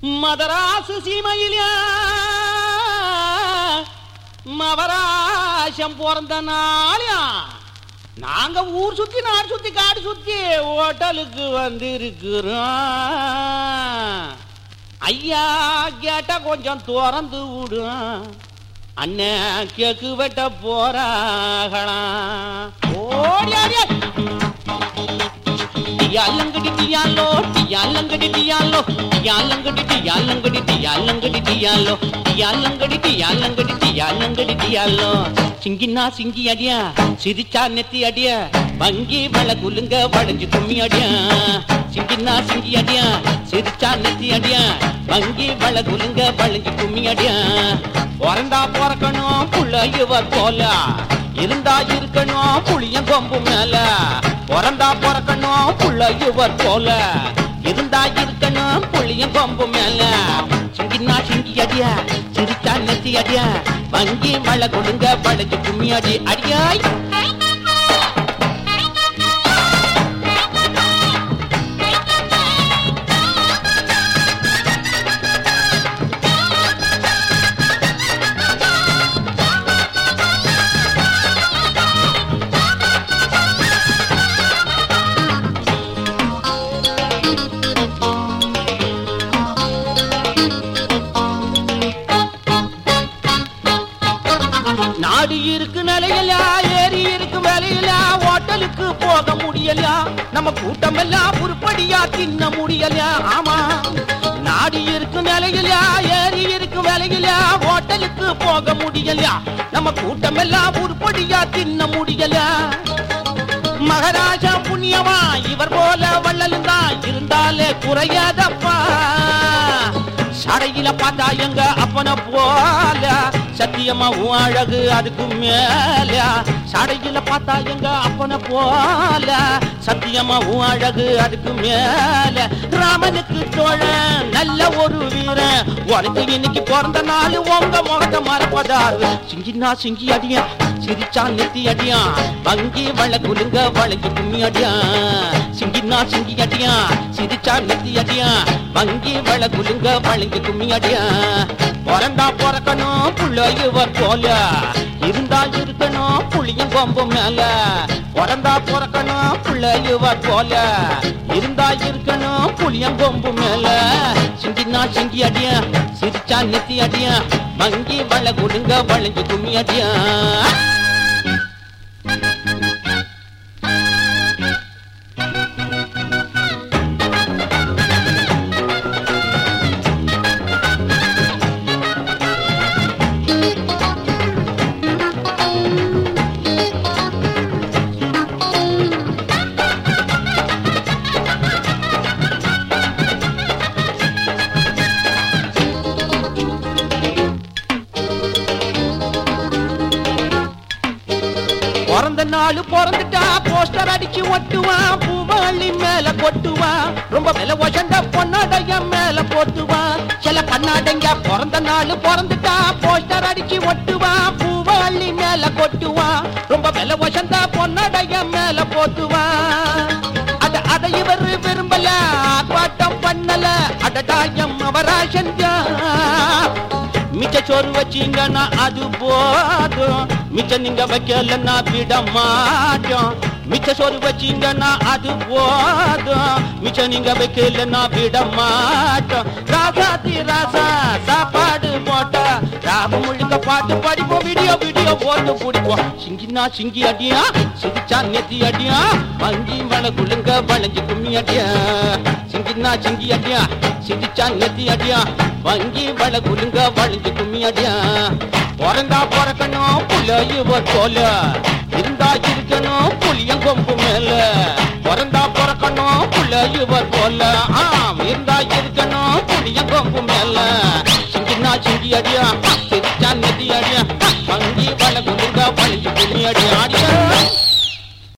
மதராசு சீமையில மவராசம் பிறந்த நாளியா நாங்க ஊர் சுத்தி நாடு சுத்தி காடு சுத்தி ஹோட்டலுக்கு வந்திருக்கிறோம் ஐயா கேட்டா கொஞ்சம் திறந்து விடும் அண்ணன் கேக்கு வெட்ட போறாகலாம் ஓடி ஆடியா டியாலங்கடி டியாலோ டியாலங்கடி டியாலோ டியாலங்கடி டியாலங்கடி டியாலங்கடி டியாலோ டியாலங்கடி டியாலங்கடி டியாலங்கடி டியாலோ சிங்கினா சிங்கி அடியா சிரிச்சா நெத்தி அடியா வங்கி வள குலுங்க வளைஞ்சு கும்மி அடியா சிங்கினா சிங்கி அடியா சிரிச்சா நெத்தி அடியா வங்கி வள குலுங்க வளைஞ்சு கும்மி அடியா பிறந்தா பிறக்கணும் புள்ள இவர் போல இருந்தா இருக்கணும் புளியன் கொம்பு மேல பிறந்தா பிறக்கணும் புள்ள இவர் போல இருந்தா இருக்கணும் புளியன் கொம்பு மேல சிங்கினா சிங்கி அடியா சிரிச்சா நெத்தி அடியா வங்கி மழை கொடுங்க படைச்சு கும்மி அடி அடியாய் நாடு இருக்கு நிலையில ஏரி இருக்கு வேலையில ஹோட்டலுக்கு போக முடியல நம்ம கூட்டம் எல்லாம் உருப்படியா தின்ன முடியல ஆமா நாடு இருக்கு நிலையில ஏரி இருக்கு வேலையில ஹோட்டலுக்கு போக முடியல நம்ம கூட்டம் எல்லாம் உருப்படியா தின்ன முடியல மகாராஜா புண்ணியமா இவர் போல வள்ளலும் தான் இருந்தாலே குறையாதப்பா சடையில பார்த்தா எங்க அப்பன போல சத்தியமா உன் அழகு அதுக்கு மேல சடையில பார்த்தா எங்க அப்பன போல சத்தியமா உன் அழகு அதுக்கு மேல ராமனுக்கு தோழன் நல்ல ஒரு வீரன் உனக்கு இன்னைக்கு பிறந்த நாள் உங்க முகத்தை மறப்பதாரு சிங்கினா சிங்கி அடியா சிரிச்சா நெத்தி அடியா வங்கி வள குலுங்க வளைஞ்சு கும்மி அடியா சிங்கினா சிங்கி அடியா சிரிச்சா நெத்தி அடியா வங்கி வள குலுங்க வளைஞ்சு கும்மி அடியா பிறந்தா பிறக்கணும் புள்ள இவர் போல இருந்தா இருக்கணும் புளியும் கொம்பு மேல பிறந்தா பிறக்கணும் புள்ள இவர் போல இருந்தா இருக்கணும் புளியம் கொம்பு மேல சிங்கினா சிங்கி அடியா சிரிச்சா நெத்தி அடியா வங்கி வள குலுங்க வளைஞ்சு கும்மி அடியா பிறந்த நாள் பிறந்துட்டா போஸ்டர் அடிச்சு ஒட்டுவான் பூவாளி மேல கொட்டுவான் ரொம்ப விலை வசந்த பொன்னாடைய மேல போட்டுவான் சில கண்ணாடைங்க பிறந்த நாள் பிறந்துட்டா போஸ்டர் அடிச்சு ஒட்டுவான் பூவாளி மேல கொட்டுவான் ரொம்ப விலை வசந்த பொன்னாடைய மேல போட்டுவான் அத அதை இவர் விரும்பல ஆர்ப்பாட்டம் பண்ணல அடடாயம் அவரா செஞ்சா மிச்ச சோறு வச்சீங்கன்னா அது போதும் மிச்ச நீங்க வைக்கலன்னா விட மாட்டோம் மிச்ச சோறு வச்சீங்கன்னா அது போதும் மிச்ச நீங்க வைக்கலன்னா விட மாட்டோம் ராசாத்தி ராசா சாப்பாடு போட்டா ராப முழுக்க பாட்டு படிப்போம் வீடியோ வீடியோ போட்டு பிடிப்போம் சிங்கினா சிங்கி அடியா சிரிச்சா நெத்தி அடியா வங்கி வள குழுங்க வளைஞ்சு கும்மி அடியா சிங்கினா சிங்கி அடியா சிரிச்சா நெத்தி அடியா வங்கி வள குலுங்க வளைஞ்சு கும்மி அடியா பிறந்தா பிறக்கணும் புள்ள இவர் போல இருந்தா இருக்கணும் புளியன் கொம்பு மேல பிறந்தா பிறக்கணும் புள்ள இவர் போல ஆ இருந்தா